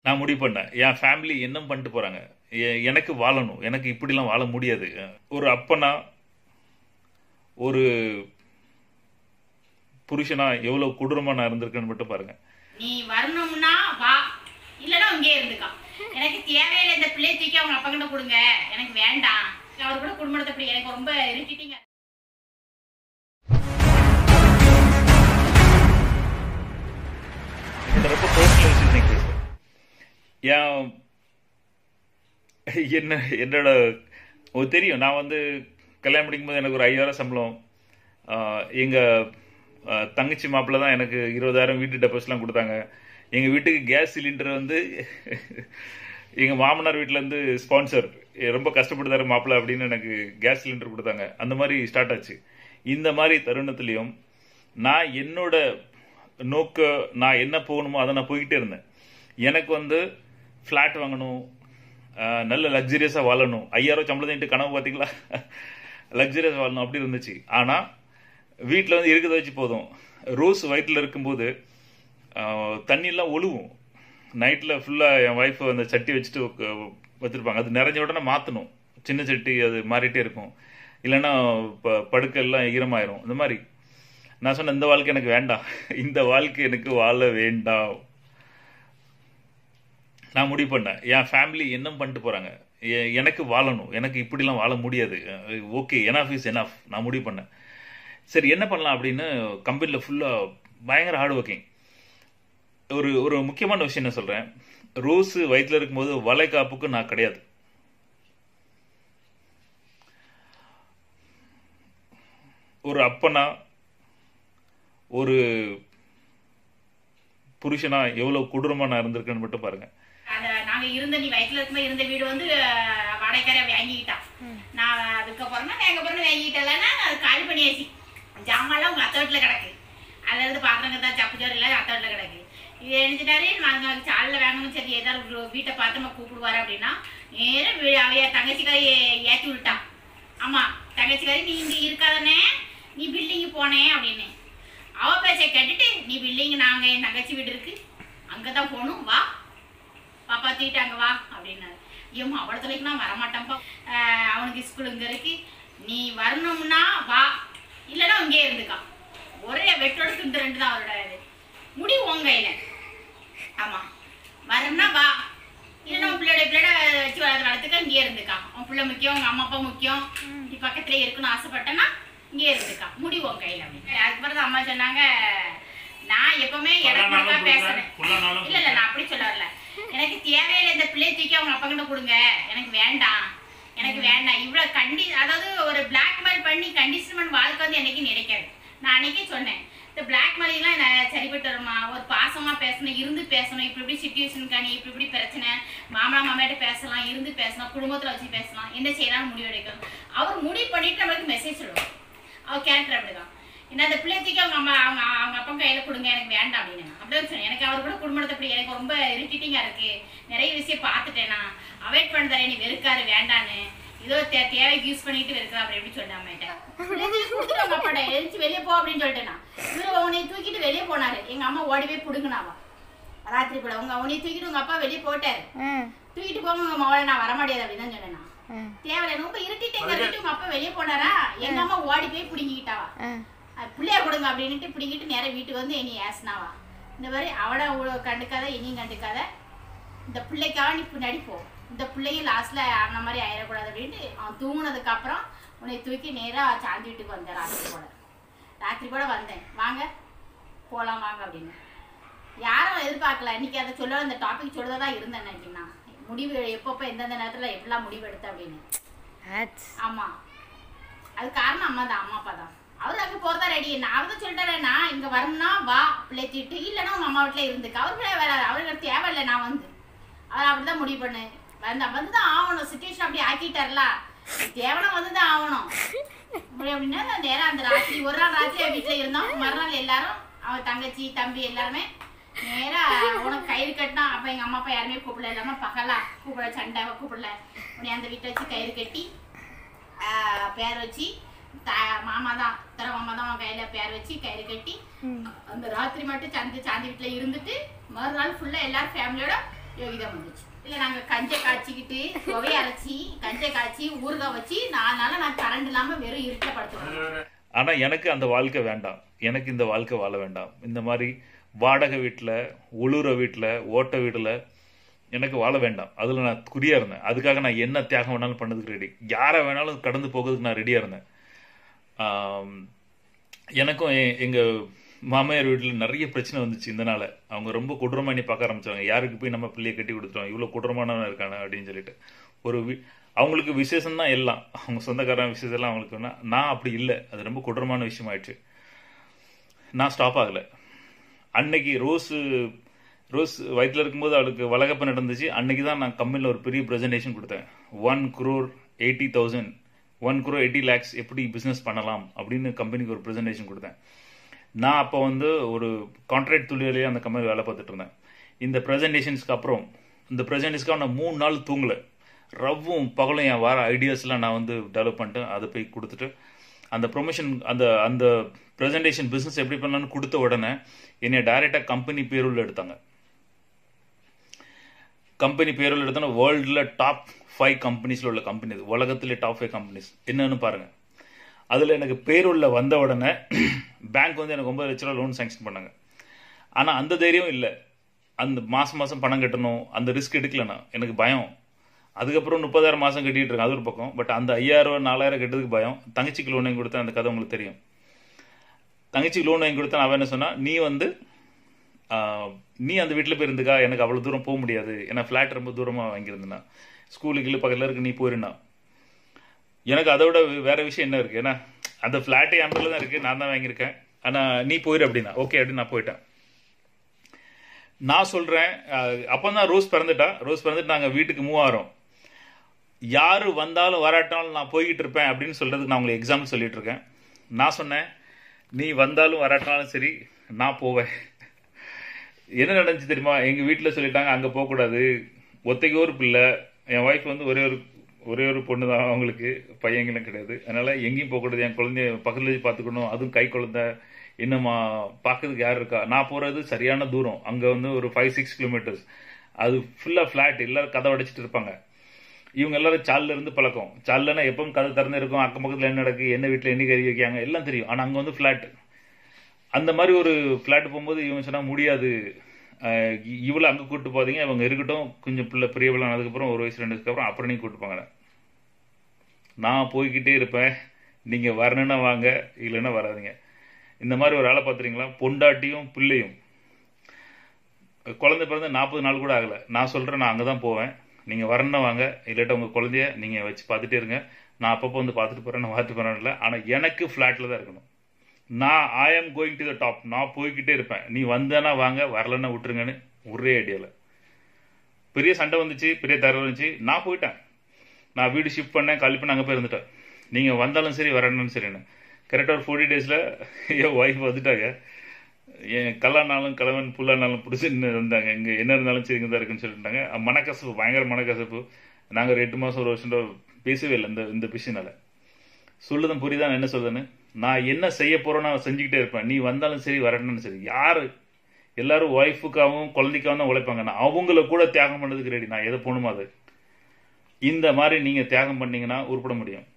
நான் முடிவு பண்ணேன் என் ஃபேமிலி என்ன பண்ணிட்டு போறாங்க எ- எனக்கு வாழணும் எனக்கு இப்படிலாம் வாழ முடியாது ஒரு அப்பனா ஒரு புருஷனா எவ்வளவு கொடூரமா நான் இருந்திருக்கேன்னு மட்டும் பாருங்க நீ வரணும்னா வா இல்லைன்னா இங்கே இருந்துக்கா எனக்கு தேவையில்லை இந்த பிள்ளையை தூக்கி அவங்க அப்பா கிட்ட கொடுங்க எனக்கு வேண்டாம் அவர் கூட குடும்பத்தை அப்படி எனக்கு ரொம்ப இருட்டிட்டீங்க இந்த ரொம்ப பர்சனல் விஷயம் பேசுறேன் என் என்ன என்னோட உங்களுக்கு தெரியும் நான் வந்து கல்யாணம் படிக்கும்போது எனக்கு ஒரு ஐயாயிரம் சம்பளம் ஆஹ் எங்க ஆஹ் தங்கச்சி மாப்பிள்ள தான் எனக்கு இருபதாயிரம் வீட்டு டெபாசிட்லாம் கொடுத்தாங்க எங்க வீட்டுக்கு கேஸ் சிலிண்டர் வந்து எங்க மாமனார் வீட்ல இருந்து ஸ்பான்சர் ரொம்ப கஷ்டப்படுதாரு மாப்பிள்ள அப்படின்னு எனக்கு கேஸ் சிலிண்டர் கொடுத்தாங்க அந்த மாதிரி ஸ்டார்ட் ஆச்சு இந்த மாதிரி தருணத்திலையும் நான் என்னோட நோக்க நான் என்ன போகணுமோ அதை நான் போய்கிட்டே இருந்தேன் எனக்கு வந்து ஃப்ளாட் வாங்கணும் ஆஹ் நல்ல லக்ஸரியஸாக வாழணும் ஐயாயிரம் சம்பளம் கனவு பார்த்தீங்களா லக்ஸரியஸ் வாழணும் அப்படி இருந்துச்சு ஆனால் வீட்டில் வந்து இருக்கிறத வச்சு போதும் ரோஸ் வயிற்றில் இருக்கும்போது ஆஹ் தண்ணியெல்லாம் ஒழுவும் நைட்டில் ஃபுல்லாக என் ஒய்ஃப் அந்த சட்டி வச்சுட்டு உக்க- வச்சிருப்பாங்க அது நிறைஞ்ச உடனே மாற்றணும் சின்ன சட்டி அது மாறிட்டே இருக்கும் இல்லைன்னா ப- படுக்கெல்லாம் ஈரமாயிரும் இந்த மாதிரி நான் சொன்ன இந்த வாழ்க்கை எனக்கு வேண்டாம் இந்த வாழ்க்கை எனக்கு வாழ வேண்டாம் நான் முடிவு பண்ணேன் என் ஃபேமிலி என்ன பண்ணிட்டு போறாங்க எ- எனக்கு வாழணும் எனக்கு இப்படிலாம் வாழ முடியாது ஓகே எனாஃப் இஸ் எனாஃப் நான் முடிவு பண்ணேன் சரி என்ன பண்ணலாம் அப்படின்னு கம்பெனியில் ஃபுல்லாக பயங்கர ஹார்ட் ஒர்க்கிங் ஒரு ஒரு முக்கியமான விஷயம் என்ன சொல்றேன் ரோஸ் வயிற்றுல இருக்கும்போது வளைகாப்புக்கு நான் கிடையாது ஒரு அப்பனா ஒரு புருஷனா எவ்வளவு கொடூரமா நான் இருந்திருக்கேன்னு மட்டும் பாருங்க அத நாங்க இருந்த நீ வயிற்றுல இருக்கும்போது இருந்த வீடு வந்து அஹ், வாடகைக்கார வாங்கிக்கிட்டான் நான் அதுக்கப்புறம் நான் எங்க பிறகு வாங்கிக்கிட்டலன்னா அது காலி பண்ணியாச்சு ஜாமான்லாம் உங்க அத்தை வீட்டுல கிடக்கு அதுல இருந்து பாத்திரங்க தான் சப்புச்சோறு எல்லாம் அத்தை வீட்டுல கிடக்கு இது நினைச்சிட்டாரு நாங்க சாலில் வாங்கணும் சரி ஏதாவது ஒரு வீட்டை பார்த்து நம்ம கூப்பிடுவாரு அப்படின்னா நேரம் அவைய தங்கச்சிக்காரி ஏற்றி விட்டான் ஆமா தங்கச்சிக்காரி நீ இங்க இருக்காதனே நீ பில்டிங்கு போனே அப்படின்னு அவ பேச்சை கேட்டுட்டு நீ பில்டிங் நாங்க என் தங்கச்சி வீடு இருக்கு அங்கதான் போகணும் வா பாப்பா தூக்கிட்டு அங்க வா அப்படின்னாரு ஏம்மா அவ்வளோ தொலைக்கு நான் வரமாட்டேன்ப்பா ஆஹ் அவனுக்கு ஸ்கூல் இங்க இருக்கு நீ வரணும்னா வா இல்லைன்னா இங்கே இருந்துக்கா ஒரே வெட்டோட துண்டு ரெண்டு தான் அவரோட இது முடி உன் கையில ஆமா வரணும்னா வா இல்லைன்னா உன் பிள்ளையோட பிள்ளையோட வச்சு வளர்த்து வளர்த்துக்க இங்கே இருந்துக்கா உன் பிள்ளை முக்கியம் உங்க அம்மா அப்பா முக்கியம் நீ பக்கத்துலயே இருக்கணும்னு ஆசைப்பட்டேன்னா இங்கே இருந்துக்கா முடி உன் கையில அப்படின்னு அதுக்கப்புறம் தான் அம்மா சொன்னாங்க நான் எப்பவுமே எனக்கு மட்டும் தான் பேசுறேன் இல்ல இல்ல நான் அப்படி சொல்ல வரல எனக்கு தேவையில்லை இந்த பிள்ளையை தூக்கி அவங்க அப்பா கிட்ட கொடுங்க எனக்கு வேண்டாம் எனக்கு வேண்டாம் இவ்வளவு கண்டி அதாவது ஒரு பிளாக்மெயில் பண்ணி கண்டிஷன்மெண்ட் வாழ்க்கை வந்து என்னைக்கு நினைக்காது நான் அன்னைக்கே சொன்னேன் இந்த பிளாக்மெயிலாம் நான் சரிப்பட்டு வருமா ஒரு பாசமா பேசணும் இருந்து பேசணும் இப்படி இப்படி சுச்சுவேஷனுக்கானி இப்படி இப்படி பிரச்சனை மாமா மாமாட்ட பேசலாம் இருந்து பேசலாம் குடும்பத்துல வச்சு பேசலாம் என்ன செய்யலாம் முடிவு எடுக்கணும் அவர் முடிவு பண்ணிட்டு நம்மளுக்கு மெசேஜ் சொல்லுவார் அவர் கேரக்டர் அப்படிதான் என்ன அந்த பிள்ளை தூக்கி அவங்க அம்மா அவங்க அவங்க அப்பா கையில கொடுங்க எனக்கு வேண்டாம் அப்படின்னு அப்படிதான் சொன்னேன் எனக்கு அவர் கூட குடும்பத்தை அப்படி எனக்கு ரொம்ப இரிட்டிட்டிங்கா இருக்கு நிறைய விஷயம் பார்த்துட்டேன் நான் அவாய்ட் பண்ணுறேன் நீ வெறுக்காரு வேண்டான்னு ஏதோ தே தேவைக்கு யூஸ் பண்ணிட்டு வெறுக்கிறா அப்படி எப்படி சொன்னேன் அம்மாட்ட கொடுத்துட்டு அவங்க அப்பாட்ட எழுச்சி வெளியே போ அப்படின்னு சொல்லிட்டேன் நான் இவரு அவனை தூக்கிட்டு வெளியே போனாரு எங்க அம்மா ஓடி போய் பிடுங்கினாவா ராத்திரி கூட உங்க அவனையை தூக்கிட்டு உங்க அப்பா வெளியே போட்டாரு தூக்கிட்டு போங்க உங்க மவளை நான் வரமாட்டேது அப்படின்னு தான் சொன்னேன் நான் தேவையில்ல ரொம்ப இருட்டிட்டேங்க இருட்டிட்டு உங்க அப்பா வெளியே போனாரா எங்க அம்மா ஓடி போய் பிடுங்கிக்கிட்டாவா அது பிள்ளைய கொடுங்க அப்படின்ட்டு பிடிங்கிட்டு நேரா வீட்டுக்கு வந்து என்னை ஏசினாவா இந்த மாதிரி அவனை அவ்வளோ கண்டுக்காத என்னையும் கண்டுக்காத இந்த பிள்ளைக்காக நீ பின்னாடி போ இந்த பிள்ளையும் லாஸ்ட்ல அந்த மாதிரி ஆயிடக்கூடாது அப்படின்ட்டு அவன் தூங்குனதுக்கு அப்புறம் உன்னை தூக்கி நேரா சாந்தி வீட்டுக்கு வந்தேன் ராத்திரி போல ராத்திரி கூட வந்தேன் வாங்க போலாம் வாங்க அப்படின்னு யாரும் எதிர்பார்க்கல இன்னைக்கு அதை சொல்ல அந்த டாபிக் சொல்ல தான் இருந்தேன் அப்படின்னா முடிவு எப்பப்போ எந்தெந்த நேரத்தில் எப்படிலாம் முடிவு எடுத்த அப்படின்னு ஆமா அது காரணம் அம்மா தான் அம்மா அப்பா தான் அவர் அங்க போறதா ரெடி நான் அவர் தான் சொல்லிட்டாரு நான் இங்க வரணும்னா வா பிள்ளை தீட்டு இல்லைன்னா உங்க அம்மா வீட்டுல இருந்துக்க அவருக்கு வேற அவருக்கு தேவையில்லை நான் வந்து அவர் அப்படிதான் முடிவு பண்ணு வந்து வந்து தான் ஆகணும் சுச்சுவேஷன் அப்படி ஆக்கிட்டார்ல தேவனா வந்து தான் ஆகணும் அப்படி அப்படின்னா நான் நேரா அந்த ராத்திரி ஒரு நாள் ராத்திரி அவன் வீட்டுல இருந்தோம் மறுநாள் எல்லாரும் அவன் தங்கச்சி தம்பி எல்லாருமே நேரா உனக்கு கயிறு கட்டினா அப்ப எங்க அம்மா அப்பா யாருமே கூப்பிடல இல்லாம பகலா கூப்பிட சண்டை கூப்பிடல உன்னை அந்த வீட்டை வச்சு கயிறு கட்டி ஆஹ் பேர் வச்சு த- மாமா தான் தர மாமா தான் அவன் கையில பேர் வச்சு கயிறு கட்டி அந்த ராத்திரி மட்டும் சந்தி சாந்தி வீட்டுல இருந்துட்டு மறுநாள் ஃபுல்லா எல்லாரும் ஃபேமிலியோட யோகிதா வந்துச்சு இல்ல நாங்க கஞ்சை காய்ச்சிக்கிட்டு துவைய அரைச்சி கஞ்சை காய்ச்சி ஊறுகாய் வச்சு நாலு நாளா நான் கரண்ட் இல்லாம வெறும் இருட்டில் படுத்துருவேன் ஆனா எனக்கு அந்த வாழ்க்கை வேண்டாம் எனக்கு இந்த வாழ்க்கை வாழ வேண்டாம் இந்த மாதிரி வாடகை வீட்டில் உளுற வீட்டில் ஓட்ட வீட்டில் எனக்கு வாழ வேண்டாம் அதில் நான் குறியா இருந்தேன் அதுக்காக நான் என்ன தியாகம் வேணாலும் பண்ணதுக்கு ரெடி யாரை வேணாலும் கடந்து போகிறதுக்கு நான் ரெடியாக இருந்தேன் ஆம், எனக்கும் எ- எங்க மாமியார் வீட்டில் நிறைய பிரச்சனை வந்துச்சு இதனால அவங்க ரொம்ப கொடூரமா என்னை பார்க்க ஆரம்பிச்சாங்க யாருக்கு போய் நம்ம பிள்ளையை கட்டி கொடுத்துட்டோம் இவ்வளோ கொடூரமானவன் இருக்கானே அப்படின்னு சொல்லிட்டு ஒரு வி- அவங்களுக்கு விசேஷம் தான் எல்லாம் அவங்க சொந்தக்காரன் விசேஷம் எல்லாம் அவங்களுக்கு வேணா. நான் அப்படி இல்லை அது ரொம்ப கொடூரமான விஷயம் ஆயிடுச்சு நான் ஸ்டாப் ஆகல அன்னைக்கு ரோஸ் ரோஸ் வயிற்றுல இருக்கும்போது அவளுக்கு வளகப்ப நடந்துச்சு அன்னைக்கு தான் நான் கம்பெனியில் ஒரு பெரிய ப்ரெசன்டேஷன் கொடுத்தேன் one crore eighty thousand one crore eighty lakhs எப்படி பிஸ்னஸ் பண்ணலாம் அப்படின்னு கம்பெனிக்கு ஒரு ப்ரெசன்டேஷன் கொடுத்தேன் நான் அப்போ வந்து ஒரு கான்ட்ராக்ட் தொழிலாளியே அந்த கம்பெனி வேலை பார்த்துட்டு இருந்தேன் இந்த ப்ரெசன்டேஷன்ஸ்க்கு அப்புறம் இந்த ப்ரெசன்டேஷனுக்காக நான் மூணு நாள் தூங்கலை ரவ்வும் பகலும் என் வர ஐடியாஸ்லாம் நான் வந்து டெவலப் பண்ணிட்டு அதை போய் கொடுத்துட்டு அந்த ப்ரொமோஷன் அந்த அந்த ப்ரெசன்டேஷன் பிஸ்னஸ் எப்படி பண்ணலாம்னு கொடுத்த உடனே என்னை டைரெக்டாக கம்பெனி பேரோல் எடுத்தாங்க கம்பெனி பேரோல் எடுத்தோன்னா வேர்ல்டில் டாப் ஃபைவ் கம்பெனிஸில் உள்ள கம்பெனி உலகத்திலே டாப் ஃபைவ் கம்பெனிஸ் என்னன்னு பாருங்க அதில் எனக்கு பேரோலில் வந்த உடனே பேங்க் வந்து எனக்கு ஒன்பது லட்ச ரூபா லோன் சாங்ஷன் பண்ணாங்க ஆனால் அந்த தைரியம் இல்லை அந்த மாதம் மாதம் பணம் கட்டணும் அந்த ரிஸ்க் எடுக்கல நான் எனக்கு பயம் அதுக்கப்புறம் முப்பதாயிரம் மாதம் கட்டிட்டு இருக்கேன் அது ஒரு பக்கம் பட் அந்த ஐயாயிரம் நாலாயிரம் கட்டுறதுக்கு பயம் தங்கச்சிக்கு லோன் வாங்கி கொடுத்தேன் அந்த கதை உங்களுக்கு தெரியும் தங்கச்சிக்கு லோன் வாங்கி கொடுத்தேன் அவன் என்ன சொன்னா நீ வந்து ஆஹ், நீ அந்த வீட்டில் போய் இருந்துக்கா எனக்கு அவ்வளோ தூரம் போக முடியாது ஏன்னா ஃப்ளாட் ரொம்ப தூரமாக வாங்கியிருந்தேன்னா ஸ்கூலுக்கு பக்கத்தில் இருக்கு நீ போயிருந்தா எனக்கு அதை விட வேற விஷயம் என்ன இருக்கு ஏன்னா அந்த ஃப்ளாட்டே என் பேர்ல தான் இருக்கு நான் தான் வாங்கியிருக்கேன் ஆனால் நீ போயிரு அப்படின்னா ஓகே அப்படின்னு நான் போயிட்டேன் நான் சொல்றேன் அப்போ தான் ரோஸ் பிறந்துட்டா ரோஸ் பிறந்துட்டு நாங்கள் வீட்டுக்கு மூவ் ஆகிறோம் யாரு வந்தாலும் வராட்டாலும் நான் போய்கிட்டு இருப்பேன் அப்படின்னு சொல்றதுக்கு நான் உங்களுக்கு எக்ஸாம்பிள் சொல்லிட்டு இருக்கேன் நான் சொன்னேன் நீ வந்தாலும் வராட்டாலும் சரி நான் போவேன் என்ன நடந்துச்சு தெரியுமா எங்க வீட்டில் சொல்லிட்டாங்க அங்க போகக்கூடாது ஒத்தைக்கு ஒரு பிள்ளை என் ஒய்ஃப் வந்து ஒரே ஒரு ஒரே ஒரு பொண்ணு தான் அவங்களுக்கு பையங்களும் கிடையாது அதனால எங்கேயும் போகக்கூடாது என் குழந்தைய பக்கத்துல வச்சு பார்த்துக்கணும் அதுவும் கை குழந்தை இன்னுமா பார்க்கறதுக்கு யார் இருக்கா நான் போறது சரியான தூரம் அங்க வந்து ஒரு ஃபைவ் சிக்ஸ் கிலோமீட்டர்ஸ் அது ஃபுல்லா ஃபிளாட் எல்லாரும் கதை அடைச்சிட்டு இருப்பாங்க இவங்க எல்லாரும் சால்ல இருந்து பழக்கம் சால்லனா எப்பவும் கதை திறந்து இருக்கும் அக்கம் பக்கத்துல என்ன நடக்கு என்ன வீட்டுல என்ன கறி வைக்காங்க எல்லாம் தெரியும் ஆனா அங்க வந்து ஃபிளாட் அந்த மாதிரி ஒரு ஃபிளாட் போகும்போது இவங்க சொன்னா முடியாது அஹ் இ- இவளை அங்க கூட்டு போதீங்க இவங்க இருக்கட்டும் கொஞ்சம் பிள்ளை பெரிய பிள்ளை ஆனதுக்கப்புறம் ஒரு வயசு ரெண்டு வயசுக்கு அப்புறம் அப்புறம் நீங்க கூட்டு போங்க நான் போய்கிட்டே இருப்பேன் நீங்க வரணும்னா வாங்க இல்லைன்னா வராதீங்க இந்த மாதிரி ஒரு ஆளை பார்த்துறீங்களா பொண்டாட்டியும் பிள்ளையும் குழந்தை பிறந்து நாற்பது நாள் கூட ஆகல நான் சொல்றேன் நான் அங்கே தான் போவேன் நீங்க வரணும்னா வாங்க இல்லாட்ட உங்க குழந்தைய நீங்க வச்சு பார்த்துட்டே இருங்க நான் அப்பப்போ வந்து பார்த்துட்டு போறேன் நான் பார்த்துட்டு போறேன் இல்லை ஆனா எனக்கு ஃபிளாட்ல தான் இருக்கணும் நான் ஐ am going to the top நான் போய்கிட்டே இருப்பேன் நீ வந்தேன்னா வாங்க வரலன்னா விட்டுருங்கன்னு ஒரே ஐடியால பெரிய சண்டை வந்துச்சு பெரிய தர வந்துச்சு நான் போயிட்டேன் நான் வீடு ஷிஃப்ட் பண்ணேன் காலி பண்ண அங்கே போய் இருந்துட்டேன் நீங்க வந்தாலும் சரி வரணும்னு சரின்னு கரெக்டாக ஒரு ஃபோர்ட்டி டேஸ்ல என் ஒய்ஃப் வந்துட்டாங்க என் கல்லானாலும் கலவன் புல்லானாலும் பிடிச்சின்னு இருந்தாங்க இங்க என்ன இருந்தாலும் சரி இங்கே தான் இருக்குன்னு சொல்லிட்டாங்க மனக்கசப்பு பயங்கர மனக்கசப்பு நாங்க ஒரு எட்டு மாசம் ஒரு வருஷம் பேசவே இல்லை இந்த இந்த விஷயனால சொல்லுதும் புரியுதா நான் என்ன சொல்லுதுன்னு நான் என்ன செய்ய போறேன்னு நான் செஞ்சுக்கிட்டே இருப்பேன் நீ வந்தாலும் சரி வரணும்னு சரி யாரு எல்லாரும் ஒய்ஃபுக்காகவும் குழந்தைக்காகவும் தான் உழைப்பாங்க நான் அவங்கள கூட தியாகம் பண்ணதுக்கு ரெடி நான் எதை போகணுமோ அது இந்த மாதிரி நீங்க தியாகம் பண்ணீங்கன்னா உருப்பட முடியும்